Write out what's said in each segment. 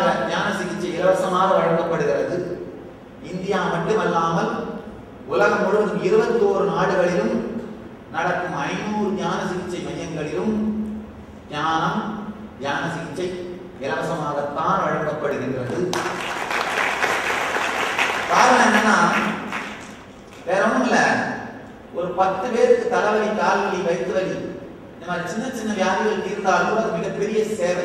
ஞான சிகிச்சை இலவசமாக வழங்கப்படுகிறது இந்தியா மட்டுமல்லாமல் உலகம் முழுவதும் இருபத்தோரு நாடுகளிலும் நடக்கும் ஐநூறு ஞான சிகிச்சை மையங்களிலும் ஞானம் ஞான சிகிச்சை இலவசமாகத்தான் வழங்கப்படுகின்றது காரணம் என்னன்னா வேற ஒண்ணும் இல்ல ஒரு பத்து பேருக்கு தலைவலி கால்வலி வயிற்று வலி இந்த மாதிரி சின்ன சின்ன வியாதிகள் தீர்ந்தாலும் அது மிகப்பெரிய சேவை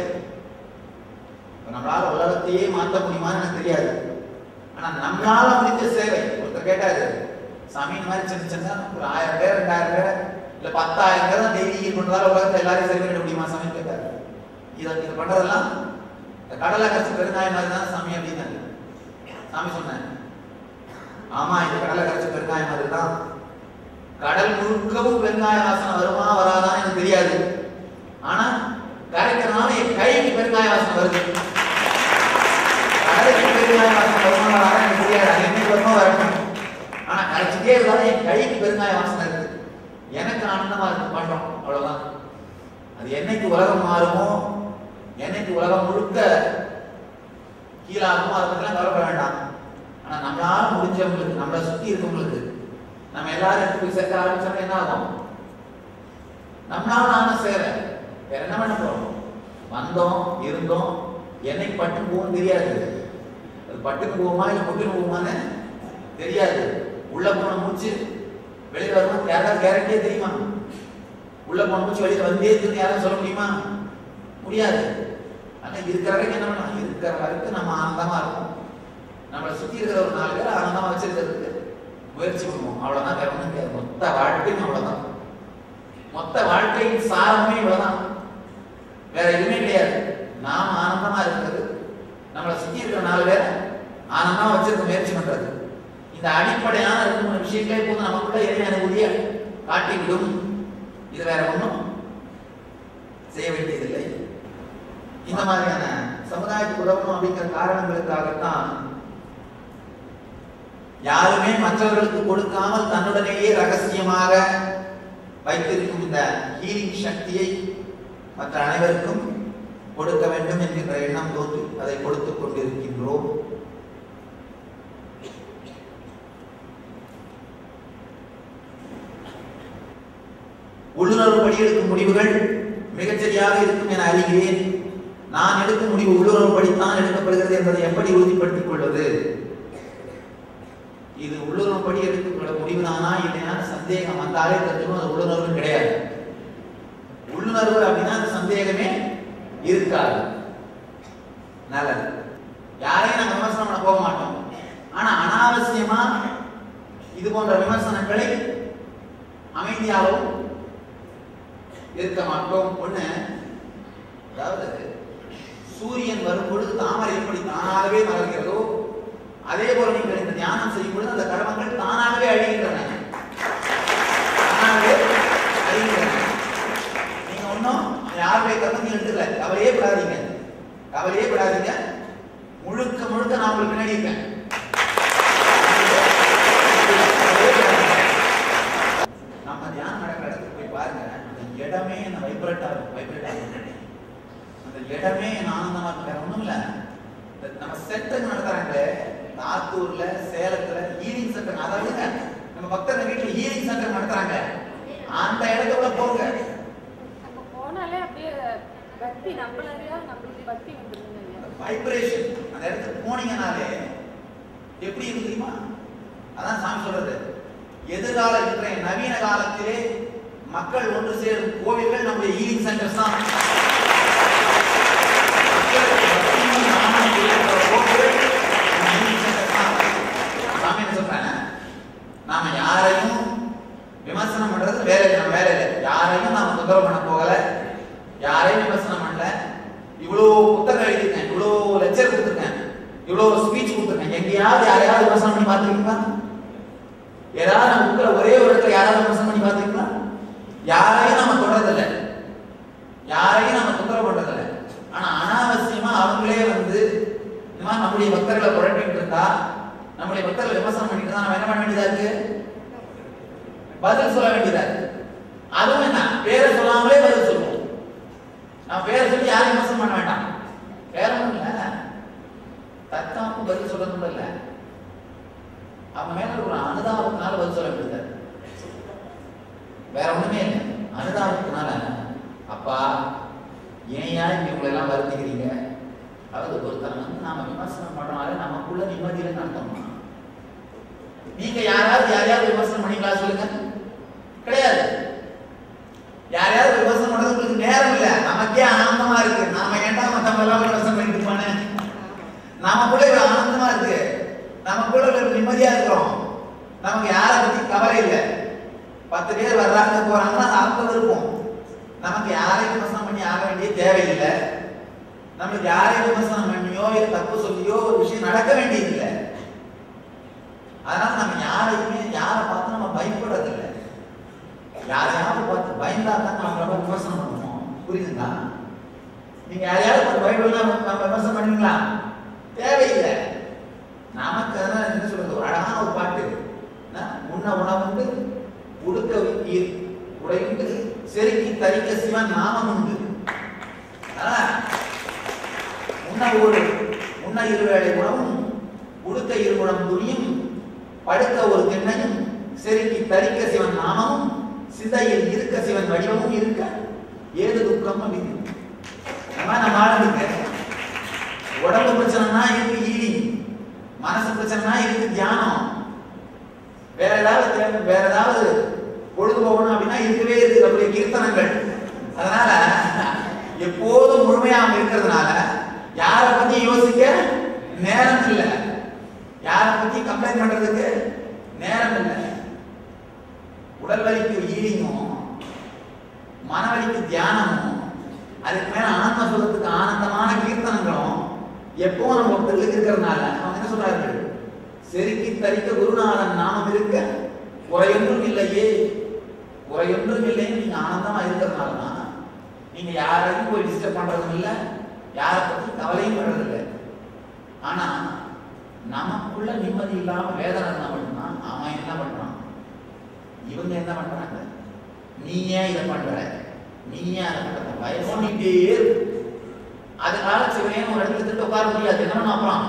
இப்ப நம்மளால உலகத்தையே மாற்ற முடியுமான்னு எனக்கு தெரியாது ஆனா நம்மளால முடிஞ்ச சேவை ஒருத்தர் கேட்டாரு சாமி இந்த மாதிரி சின்ன சின்ன ஒரு ஆயிரம் பேர் ரெண்டாயிரம் பேர் இல்ல பத்தாயிரம் பேர் தான் டெய்லி பண்றதால உலகத்தை எல்லாரையும் சரி பண்ண முடியுமா சாமி கேட்டாரு இதை இது பண்றதெல்லாம் இந்த கடலை கரைச்சி பெருங்காயம் மாதிரி தான் சாமி அப்படின்னாரு சாமி சொன்னேன் ஆமா இது கடலை கரைச்சி பெருங்காயம் மாதிரி தான் கடல் முழுக்கவும் பெருங்காய வாசனை வருமா வராதான்னு எனக்கு தெரியாது ஆனா கரைக்கிறதுனால என் கைக்கு பெருங்காய வாசனை வருது கடலுக்கு பெருங்காய வாசனை வருமா வராதா எனக்கு தெரியாது அது என்ன வருமா வரட்டும் ஆனா கரைச்சிட்டே இருந்தாலும் என் கைக்கு பெருங்காய வாசனை இருக்கு எனக்கு ஆனந்தமா இருக்கு பண்றோம் அவ்வளவுதான் அது என்னைக்கு உலகம் மாறுமோ என்னைக்கு உலகம் முழுக்க கீழாகுமோ அதை பத்திலாம் கவலைப்பட வேண்டாம் ஆனா நம்மளால முடிஞ்சவங்களுக்கு நம்மளை சுத்தி இருக்கவங்களுக்கு நம்ம எல்லாரும் எடுத்து போய் சேர்க்க ஆரம்பிச்சோம்னா என்ன ஆகும் நம்மளால ஆன சேவை வேற என்ன பண்ண போறோம் வந்தோம் இருந்தோம் என்னைக்கு பட்டுன்னு போகும் தெரியாது அது பட்டுன்னு போகுமா இல்ல முட்டுன்னு போகுமான்னு தெரியாது உள்ள போன மூச்சு வெளியில வருமா யாராவது கேரண்டியே தெரியுமா உள்ள போன மூச்சு வெளியில வந்தே தெரியும் யாரும் சொல்ல முடியுமா முடியாது ஆனா இருக்கிற வரைக்கும் என்ன பண்ணலாம் இருக்கிற வரைக்கும் நம்ம ஆனந்தமா இருக்கும் நம்மளை சுத்தி இருக்கிற ஒரு நாலு பேர் ஆனந்தமா வச்சிருக்கிறதுக்கு முயற்சி பண்ணுவோம் அவ்வளவுதான் வேற ஒண்ணும் கிடையாது மொத்த வாழ்க்கையும் அவ்வளவுதான் மொத்த வாழ்க்கையின் சாரமே இவ்வளவுதான் வேற எதுவுமே கிடையாது நாம ஆனந்தமா இருக்கிறது நம்மளை சுத்தி இருக்கிற நாலு பேர் ஆனந்தமா வச்சிருக்க முயற்சி பண்றது இந்த அடிப்படையான ரெண்டு மூணு விஷயங்களே போது நமக்குள்ள இறை அனுபூதிய காட்டிவிடும் இது வேற ஒண்ணும் செய்ய வேண்டியதில்லை இந்த மாதிரியான சமுதாயத்துக்கு உதவணும் அப்படிங்கிற காரணங்களுக்காகத்தான் யாருமே மற்றவர்களுக்கு கொடுக்காமல் தன்னுடனேயே ரகசியமாக வைத்திருக்கும் இந்த ஹீலிங் சக்தியை மற்ற அனைவருக்கும் கொடுக்க வேண்டும் என்கின்ற எண்ணம் தோன்றி அதை கொடுத்துக் கொண்டிருக்கின்றோம் உள்ளுணர்வு படி எடுக்கும் முடிவுகள் மிகச்சரியாக இருக்கும் என அறிகிறேன் நான் எடுக்கும் முடிவு உள்ளுணர்வு படித்தான் எடுக்கப்படுகிறது என்பதை எப்படி உறுதிப்படுத்திக் கொள்வது இது உள்ளுணர்வு படி எடுக்கப்பட முடிவுதானா இல்லையா சந்தேகம் வந்தாலே தெரிஞ்சுக்கும் அது உள்ளுணர்வு கிடையாது உள்ளுணர்வு அப்படின்னா அந்த சந்தேகமே இருக்காது நல்லது யாரையும் நாங்க விமர்சனம் பண்ண போக மாட்டோம் ஆனா அனாவசியமா இது போன்ற விமர்சனங்களை அமைதியாகவும் இருக்க மாட்டோம் ஒண்ணு அதாவது சூரியன் வரும் பொழுது தாமரை எப்படி தானாகவே மலர்கிறதோ அதே போல நீங்கள் இந்த தியானம் செய்யும் பொழுது அந்த கர்மங்கள் தானாகவே அழிகின்றன தானாகவே அழிகின்றன நீங்க ஒன்றும் யாருடைய கர்மம் எடுத்துக்கல கவலையே படாதீங்க கவலையே படாதீங்க முழுக்க முழுக்க நான் உங்களுக்கு பின்னாடி இருக்கேன் நம்ம தியானம் நடக்கிற இடத்துக்கு போய் பாருங்க அந்த இடமே என்ன வைப்ரேட் ஆகும் வைப்ரேட் ஆகும் அந்த இடமே என்ன ஆனந்தமா இருக்கு வேற ஒண்ணும் இல்ல இந்த நம்ம சென்டர் நடத்துறாங்களே ஆத்தூர்ல சேலத்துல ஹீலிங் சென்டர் அதை விடுங்க நம்ம பக்தர்கள் வீட்டுல ஹீலிங் சென்டர் நடத்துறாங்க அந்த இடத்துக்குள்ள போங்க நம்ம போனாலே அப்படியே பக்தி நம்மளறியா நம்மளுக்கு பக்தி வந்துருங்க இல்லையா வைப்ரேஷன் அந்த இடத்துக்கு போனீங்கனாலே எப்படி இருக்கு தெரியுமா அதான் சாமி சொல்றது எதிர்கால இன்றைய நவீன காலத்திலே மக்கள் ஒன்று சேரும் கோவில்கள் நம்முடைய ஹீலிங் சென்டர்ஸ் தான் மக்களுக்கு பக்தியும் ஞானமும் ஏற்படுற கோவில்கள் நம்ம healing centers தான். சாமி என்ன சொல்றேன் நாம யாரையும் விமர்சனம் பண்றது வேலை இல்லை நம்ம வேலை இல்லை யாரையும் நாம தொந்தரவு பண்ண போகல யாரையும் விமர்சனம் பண்ணல இவ்வளோ புத்தகம் எழுதியிருக்கேன் இவ்வளோ லெக்சர் கொடுத்துருக்கேன் இவ்வளோ ஸ்பீச் கொடுத்துருக்கேன் எங்கேயாவது யாரையாவது விமர்சனம் பண்ணி பார்த்துருக்கீங்களா ஏதாவது நம்ம புக்கில் ஒரே ஒரு இடத்துல யாராவது விமர்சனம் பண்ணி பார்த்துருக்கீங்களா யாரையும் நம்ம தொடரதில்லை யாரையும் நம்ம தொந்தரவு பண்றதில்லை ஆனா அனாவசியமா அவங்களே வந்து இந்த மாதிரி நம்முடைய பக்தர்களை குழப்பிட்டு இருந்தா நம்முடைய பக்தர்களை விமர்சனம் பண்ணிட்டு இருந்தா நம்ம என்ன பண்ண வேண்டியதா இருக்கு பதில் சொல்ல வேண்டியதா இருக்கு அதுவும் என்ன பேரை சொல்லாமலே பதில் சொல்லுவோம் நான் பேரை சொல்லி யாரும் விமர்சனம் பண்ண வேண்டாம் வேற ஒண்ணும் இல்ல தற்காப்பு பதில் சொல்லணும் இல்ல அவன் மேல ஒரு அனுதாபத்தினால பதில் சொல்ல வேண்டியது வேற ஒண்ணுமே இல்லை அனுதாபத்தினால அப்பா ஏன் இப்படி உங்களை எல்லாம் வருத்திக்கிறீங்க அதாவது ஒருத்தர் வந்து நாம விமர்சனம் பண்றனால நமக்குள்ள நிம்மதியில அர்த்தமா நீங்க யாராவது யாரையாவது விமர்சனம் பண்ணீங்களா சொல்லுங்க கிடையாது யாரையாவது விமர்சனம் பண்றது உங்களுக்கு நேரம் இல்ல நமக்கே ஆனந்தமா இருக்கு நாம ஏன்டா மத்தவங்க எல்லாம் விமர்சனம் பண்ணிட்டு இருப்பானே நமக்குள்ள ஒரு ஆனந்தமா இருக்கு நமக்குள்ள ஒரு நிம்மதியா இருக்கிறோம் நமக்கு யாரை பத்தி கவலை இல்லை பத்து பேர் வர்றாங்க போறாங்கன்னா சாப்பிட்டு இருப்போம் நமக்கு யாரையும் விமர்சனம் பண்ணி ஆக வேண்டிய தேவையில்லை நம்மளுக்கு யாரையும் விமர்சனம் பண்ணியோ இல்லை தப்பு சொல்லியோ ஒரு விஷயம் நடக்க வேண்டியதில்லை அதனால நம்ம யாரையுமே யாரை பார்த்து நம்ம பயப்படுறது இல்லை யாரையாவது பார்த்து பயந்தா தான் நம்ம ரொம்ப விமர்சனம் பண்ணுவோம் புரியுதுங்களா நீங்க யாரையாவது பார்த்து பயப்படலாம் நம்ம விமர்சனம் பண்ணுவீங்களா தேவையில்லை நமக்கு அதனால என்ன சொல்றது ஒரு அழகான ஒரு பாட்டு என்ன? உண்ண உணவுண்டு உடுக்க உயிர் உடையுண்டு செருக்கி தரிக்க சிவன் நாமம் உண்டு ஆனா, உண்ண ஒரு உண்ண இருவேளை உணவும் உடுக்க இருகுணம் துணியும் படுக்க ஒரு திண்ணையும் செருக்கி தரிக்க சிவன் நாமமும் சிதையில் இருக்க சிவன் வடிவமும் இருக்க ஏது துக்கம் அப்படின்னு நம்ம நம்ம ஆளுங்க உடம்பு பிரச்சனைனா இருக்கு ஈடிங் மனசு பிரச்சனைனா இருக்கு தியானம் வேற ஏதாவது தேவை வேற ஏதாவது பொழுது போகணும் அப்படின்னா இருக்கவே இருக்கு நம்முடைய கீர்த்தனங்கள் அதனால எப்போதும் முழுமையாக இருக்கிறதுனால யாரை பத்தி யோசிக்க நேரம் இல்லை யாரை பத்தி கம்ப்ளைண்ட் பண்றதுக்கு நேரம் இல்லை உடல் வலிக்கு ஈடிங்கும் மனவலிக்கு தியானமும் அதுக்கு மேல ஆன்ம சுகத்துக்கு ஆனந்தமான கீர்த்தனங்களும் எப்பவும் நம்ம ஒருத்தருக்கு இருக்கிறதுனால அவங்க என்ன சொல்றாரு செருக்கி தரிக்க குருநாதன் நாமம் இருக்க குறையொன்றும் இல்லையே குறையொன்றும் இல்லைன்னு நீங்க ஆனந்தமா இருக்கிறதுனால தான் நீங்க யாரையும் போய் டிஸ்டர்ப் பண்றதும் இல்லை யாரை பத்தி கவலையும் பண்றது இல்லை ஆனா நமக்குள்ள நிம்மதி இல்லாம வேதனை என்ன பண்ணுறான் அவன் என்ன பண்றான் இவங்க என்ன பண்றாங்க நீ ஏன் இதை பண்ற நீ ஏன் அதை பண்ற பயமோண்டிட்டே இருக்கு அதனால சிவனேன்னு ஒரு இடத்துல திட்டு உட்கார முடியாது என்ன பண்ண அப்புறம்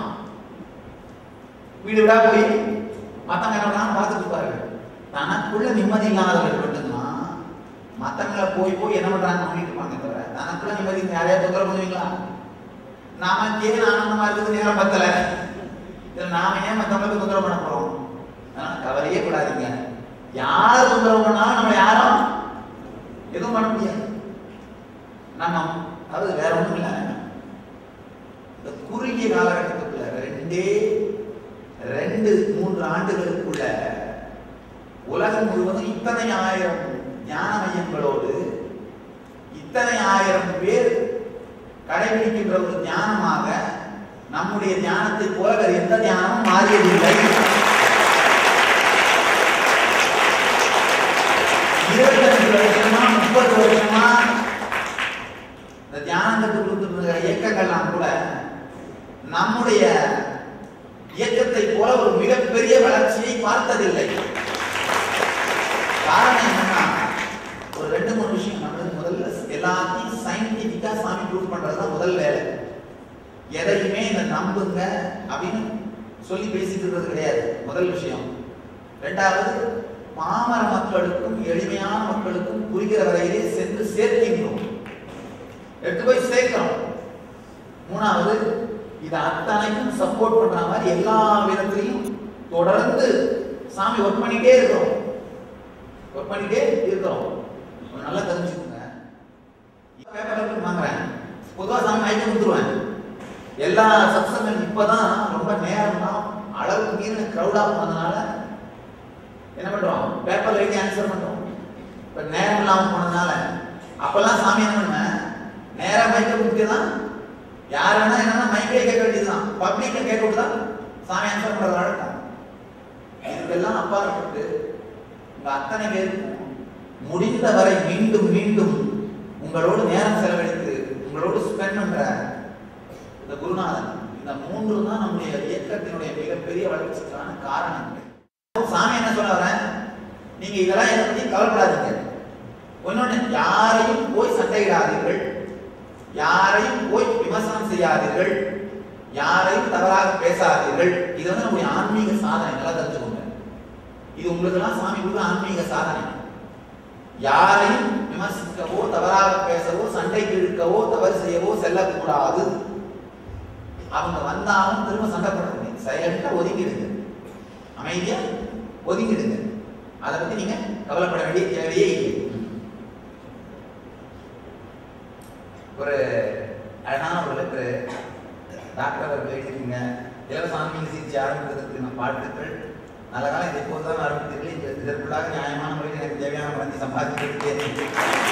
வீடு விடா போய் மத்தவங்க என்ன பண்ணா பார்த்துட்டு இருப்பாரு தனக்குள்ள நிம்மதி இல்லாதவர்கள் மட்டும்தான் மத்தவங்கள போய் போய் என்ன பண்றாங்க பண்ணிட்டு இருப்பாங்க தவிர தனக்குள்ள நிம்மதி யாரையா தொந்தரவு பண்ணுவீங்களா நாமக்கே ஆனந்தமா இருக்குது நேரம் பத்தல இதுல நாம ஏன் மத்தவங்களுக்கு தொந்தரவு பண்ண போறோம் அதனால கவலையே கூடாதீங்க யார் தொந்தரவு பண்ணாலும் நம்ம யாரும் எதுவும் பண்ண முடியாது நம்ம அது வேற ஒண்ணும் இல்லை இந்த குறுகிய காலகட்டத்துக்குள்ள ரெண்டே ரெண்டு மூன்று ஆண்டுகளுக்குள்ள உலகம் முழுவதும் இத்தனை ஆயிரம் ஞான மையங்களோடு இத்தனை ஆயிரம் பேர் கடைபிடிக்கின்ற ஒரு தியானமாக நம்முடைய தியானத்தை போல வேறு எந்த தியானமும் மாறியதில்லை இருபத்தஞ்சு வருஷமா முப்பது வருஷமா இந்த தியானத்துக்கு கொடுத்துருக்கிற இயக்கங்கள்லாம் கூட நம்முடைய இயக்கத்தை போல ஒரு மிகப்பெரிய வளர்ச்சியை பார்த்ததில்லை காரணம் என்னன்னா ஒரு ரெண்டு மூணு விஷயம் நம்மளுக்கு முதல்ல எல்லாத்தையும் சயின்டிபிக்கா சாமி ப்ரூவ் பண்றதுதான் முதல் வேலை எதையுமே இந்த நம்புங்க அப்படின்னு சொல்லி பேசிட்டு இருக்கிறது கிடையாது முதல் விஷயம் ரெண்டாவது பாமர மக்களுக்கும் எளிமையான மக்களுக்கும் புரிகிற வகையிலே சென்று சேர்க்கின்றோம் எடுத்து போய் சேர்க்கிறோம் மூணாவது இது அத்தனைக்கும் சப்போர்ட் பண்ற மாதிரி எல்லா விதத்திலையும் தொடர்ந்து சாமி ஒர்க் பண்ணிட்டே இருக்கிறோம் ஒர்க் பண்ணிட்டே இருக்கிறோம் கொஞ்சம் நல்லா தெரிஞ்சுக்கோங்க பேப்பர் வாங்குறேன் பொதுவாக சாமி மைக்க கொடுத்துருவேன் எல்லா சத்சங்கள் இப்பதான் ரொம்ப நேரம்னா அளவுக்கு மீறின க்ரௌடா போனதுனால என்ன பண்றோம் பேப்பர்ல எழுதி ஆன்சர் பண்றோம் இப்ப நேரம் இல்லாம போனதுனால அப்பெல்லாம் சாமி என்ன பண்ணுவேன் நேரா மைக்க கொடுத்துதான் யார் வேணா என்னன்னா மைக்கே கேட்க வேண்டியதுதான் பப்ளிக்க கேட்க விட்டுதான் சாமி ஆன்சர் பண்றது வழக்கம் இதுக்கெல்லாம் அப்பாற்பட்டு உங்க அத்தனை பேருக்கும் முடிந்த வரை மீண்டும் மீண்டும் உங்களோடு நேரம் செலவழித்து உங்களோடு ஸ்பெண்ட் பண்ற இந்த குருநாதன் இந்த மூன்று தான் நம்முடைய இயக்கத்தினுடைய மிகப்பெரிய வளர்ச்சிக்கான காரணங்கள் சாமி என்ன சொல்ல வரேன் நீங்க இதெல்லாம் எதை பத்தி கவலைப்படாதீங்க ஒன்னொன்னு யாரையும் போய் சண்டையிடாதீர்கள் யாரையும் போய் விமர்சனம் செய்யாதீர்கள் யாரையும் தவறாக பேசாதீர்கள் இது வந்து நம்முடைய ஆன்மீக சாதனை நல்லா தெரிஞ்சுக்கோங்க இது உங்களுக்கு எல்லாம் சாமி கொடுத்த ஆன்மீக சாதனை யாரையும் விமர்சிக்கவோ தவறாக பேசவோ சண்டைக்கு இழுக்கவோ தவறு செய்யவோ செல்லக்கூடாது அவங்க வந்தாலும் திரும்ப சண்டை போடுறது சைலண்டா ஒதுங்கிடுங்க அமைதியா ஒதுங்கிடுங்க அதை பத்தி நீங்க கவலைப்பட வேண்டிய தேவையே இல்லை ஒரு அழகான ஒரு லெட்டர் டாக்டர் அவர்கள் எழுதியிருக்கீங்க இலவச ஆன்மீக சிகிச்சை ஆரம்பித்ததற்கு நான் வாழ்த்துக்கள் நல்ல காலம் இதை இப்போதுதான் ஆரம்பித்தீர்கள் இந்த இதற்குள்ளாக நியாயமான முறையில் எனக்கு தேவையான பணத்தை சம்பாதிக்கிறதுக்கு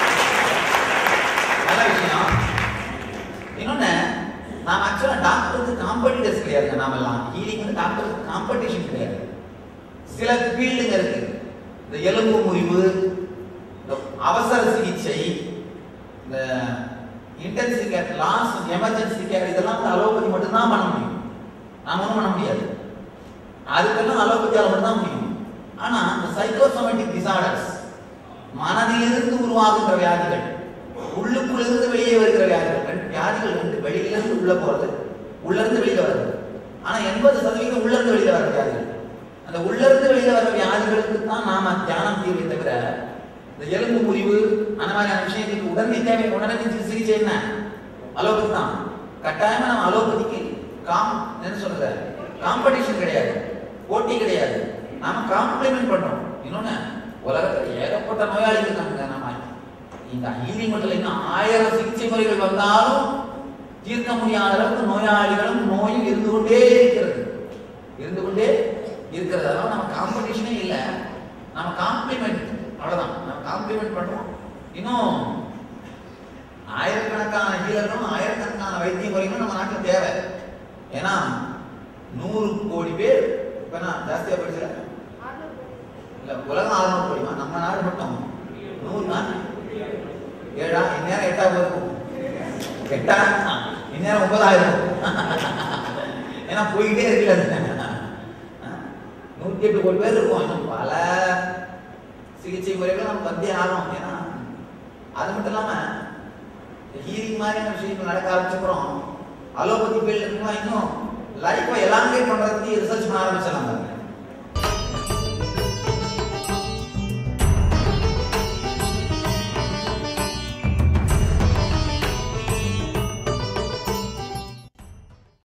நல்ல விஷயம் இன்னொன்னு நாம் ஆக்சுவலா டாக்டருக்கு காம்படிட்டர்ஸ் கிடையாது நாம எல்லாம் ஹீலிங் வந்து டாக்டருக்கு காம்படிஷன் கிடையாது சில ஃபீல்டுங்க இருக்கு இந்த எலும்பு முறிவு இந்த அவசர சிகிச்சை இந்த இன்டென்சிவ் கேர் லாஸ் எமர்ஜென்சி கேர் இதெல்லாம் வந்து அலோபதி மட்டும்தான் பண்ண முடியும் நாம ஒன்றும் பண்ண முடியாது அதுக்கெல்லாம் அலோபதியால் மட்டும்தான் முடியும் ஆனா இந்த சைக்கோசோமேட்டிக் டிசார்டர்ஸ் மனதிலிருந்து உருவாகுகிற வியாதிகள் உள்ளுக்குள்ளிருந்து வெளியே வருகிற வியாதிகள் ரெண்டு வியாதிகள் ரெண்டு வெளியிலிருந்து உள்ள போறது உள்ள இருந்து வெளியில வருது ஆனா எண்பது சதவீதம் உள்ள இருந்து வெளியில வர வியாதிகள் அந்த உள்ள இருந்து வெளியில வர வியாதிகளுக்கு தான் நாம தியானம் தீர்வை தவிர இந்த எலும்பு முறிவு அந்த மாதிரியான விஷயத்துக்கு உடனே தேவை உடனே சிகிச்சை என்ன அலோபதி தான் கட்டாயமா நம்ம அலோபதிக்கு காம் என்ன சொல்றது காம்படிஷன் கிடையாது போட்டி கிடையாது நாம காம்ப்ளிமெண்ட் பண்றோம் இன்னொன்னு உலகத்துல ஏகப்பட்ட நோயாளிகள் இருக்காங்க நம்ம இந்த ஹீலிங் மட்டும் இன்னும் ஆயிரம் சிகிச்சை முறைகள் வந்தாலும் தீர்க்க முடியாத அளவுக்கு நோயாளிகளும் நோயும் இருந்து கொண்டே இருக்கிறது இருந்து கொண்டே இருக்கிறது அதனால நம்ம காம்படிஷனே இல்லை நம்ம காம்ப்ளிமெண்ட் அவ்வளவுதான் நம்ம காம்ப்ளிமெண்ட் பண்றோம் இன்னும் ஆயிரக்கணக்கான ஹீலர்களும் ஆயிரக்கணக்கான வைத்திய முறைகளும் நம்ம நாட்டில் தேவை ஏன்னா நூறு கோடி பேர் இப்ப நான் ஜாஸ்தியா படிச்சல இல்ல உலகம் ஆறுநூறு கோடிமா நம்ம நாடு மட்டும் நூறு தான் ஏழா இந்நேரம் எட்டாவது இருக்கும் எட்டா இந்நேரம் ஒன்பதாயிரம் ஏன்னா போயிட்டே இருக்குல்ல நூத்தி எட்டு கோடி பேர் இருக்கும் இன்னும் பல சிகிச்சை முறைகள் நம்ம வந்தே ஆகும் ஏன்னா அது மட்டும் இல்லாம ஹீலிங் மாதிரியான விஷயங்கள் நடக்க ஆரம்பிச்சப்புறம் அலோபதி ஃபீல்டு இருக்கலாம் இன்னும் லைஃப்பை எலாங்கேட் பண்றதுக்கு ரிசர்ச் பண்ண ஆரம்பிச்சிடலாம்